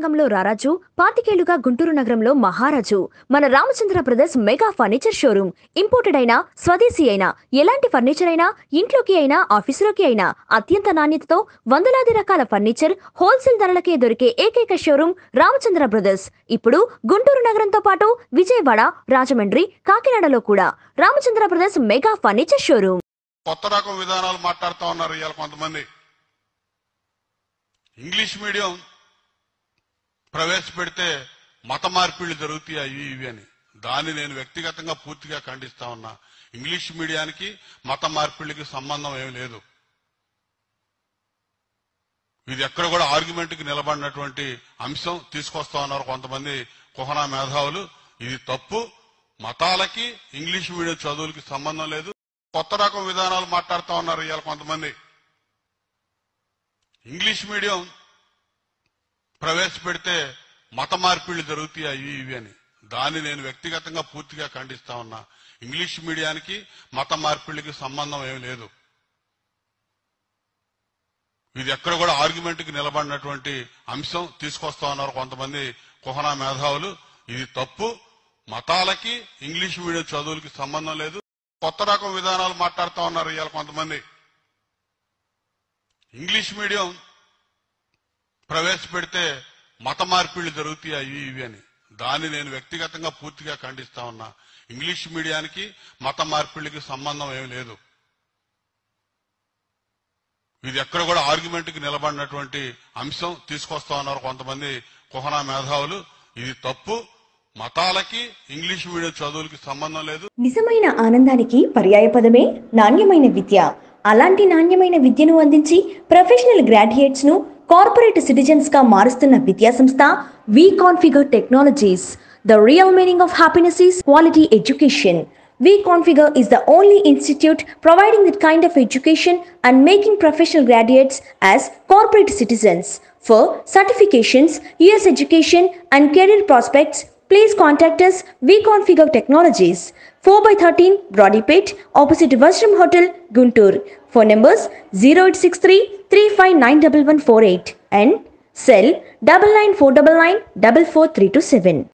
రంగంలో రారాజు పాతికేళ్లుగా గుంటూరు నగరంలో మహారాజు మన Ramachandra brothers mega furniture showroom imported అయినా స్వదేశీ అయినా ఎలాంటి ఫర్నిచర్ అయినా ఇంట్లోకి అయినా ఆఫీసులోకి అయినా అత్యంత నాణ్యతతో వందలాది రకాల ఫర్నిచర్ హోల్సేల్ ధరలకే దొరికే ఏకైక షోరూమ్ రామచంద్ర బ్రదర్స్ ఇప్పుడు గుంటూరు నగరంతో పాటు విజయవాడ రాజమండ్రి కాకినాడలో కూడా Ramachandra brothers mega furniture showroom కొత్త రకం విధానాలు మాట్లాడుతూ ఉన్నారు ఇవాళ కొంతమంది ఇంగ్లీష్ మీడియం ప్రవేశపెడితే మత మార్పిళ్లు జరుగుతాయి అవి ఇవి అని దాన్ని నేను వ్యక్తిగతంగా పూర్తిగా ఖండిస్తా ఉన్నా ఇంగ్లీష్ మీడియానికి మత మార్పిళ్ళకి సంబంధం ఏం లేదు ఇది ఎక్కడ కూడా ఆర్గ్యుమెంట్ కి నిలబడినటువంటి అంశం తీసుకొస్తా ఉన్నారు కొంతమంది కుహనా మేధావులు ఇది తప్పు మతాలకి ఇంగ్లీష్ మీడియం చదువులకి సంబంధం లేదు కొత్త రకం విధానాలు మాట్లాడుతూ ఉన్నారు ఇవాళ కొంతమంది ఇంగ్లీష్ మీడియం ప్రవేశపెడితే మత మార్పిళ్లు జరుగుతాయి అవి ఇవి అని దాన్ని నేను వ్యక్తిగతంగా పూర్తిగా ఖండిస్తా ఉన్నా ఇంగ్లీష్ మీడియానికి మత మార్పిళ్ళకి సంబంధం ఏం లేదు ఇది ఎక్కడ కూడా ఆర్గ్యుమెంట్ కి నిలబడినటువంటి అంశం తీసుకొస్తా ఉన్నారు కొంతమంది కుహనా మేధావులు ఇది తప్పు మతాలకి ఇంగ్లీష్ మీడియం చదువులకి సంబంధం లేదు కొత్త రకం విధానాలు మాట్లాడుతూ ఉన్నారు ఇవాళ కొంతమంది ఇంగ్లీష్ మీడియం ప్రవేశపెడితే మత మార్పిళ్లు జరుగుతాయి అవి ఇవి అని దాన్ని నేను వ్యక్తిగతంగా పూర్తిగా ఖండిస్తా ఉన్నా ఇంగ్లీష్ మీడియానికి మత మార్పిళ్ళకి సంబంధం ఏం లేదు ఇది ఎక్కడ కూడా ఆర్గ్యుమెంట్ కి నిలబడినటువంటి అంశం తీసుకొస్తా ఉన్నారు కొంతమంది కుహనా మేధావులు ఇది తప్పు మతాలకి ఇంగ్లీష్ మీడియం చదువులకి సంబంధం లేదు నిజమైన ఆనందానికి పర్యాయపదమే నాణ్యమైన విద్య అలాంటి నాణ్యమైన విద్యను అందించి ప్రొఫెషనల్ గ్రాడ్యుయేట్స్ ను కార్పొరేట్ సిటిజన్స్ గా మారుస్తున్న విద్యాసంస్థ V configure technologies the real meaning of happiness is quality education V Configure is the only institute providing that kind of education and making professional graduates as corporate citizens. For certifications, US education, and career prospects, please contact us V Configure Technologies, 4x13 Broadipet, opposite Vashram Hotel, Guntur. Phone numbers 0863 3591148 and cell 99499 44327.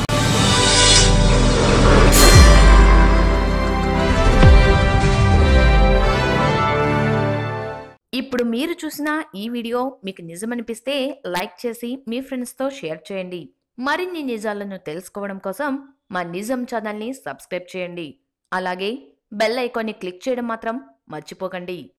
ఇప్పుడు మీరు చూసిన ఈ video మీకు నిజమనిపిస్తే like చేసి మీ ఫ్రెండ్స్తో share చేయండి మరిన్ని నిజాలను తెలుసుకోవడం కోసం మా నిజం ఛానల్ని సబ్స్క్రైబ్ చేయండి అలాగే బెల్ ఐకాన్ని క్లిక్ చేయడం మాత్రం మర్చిపోకండి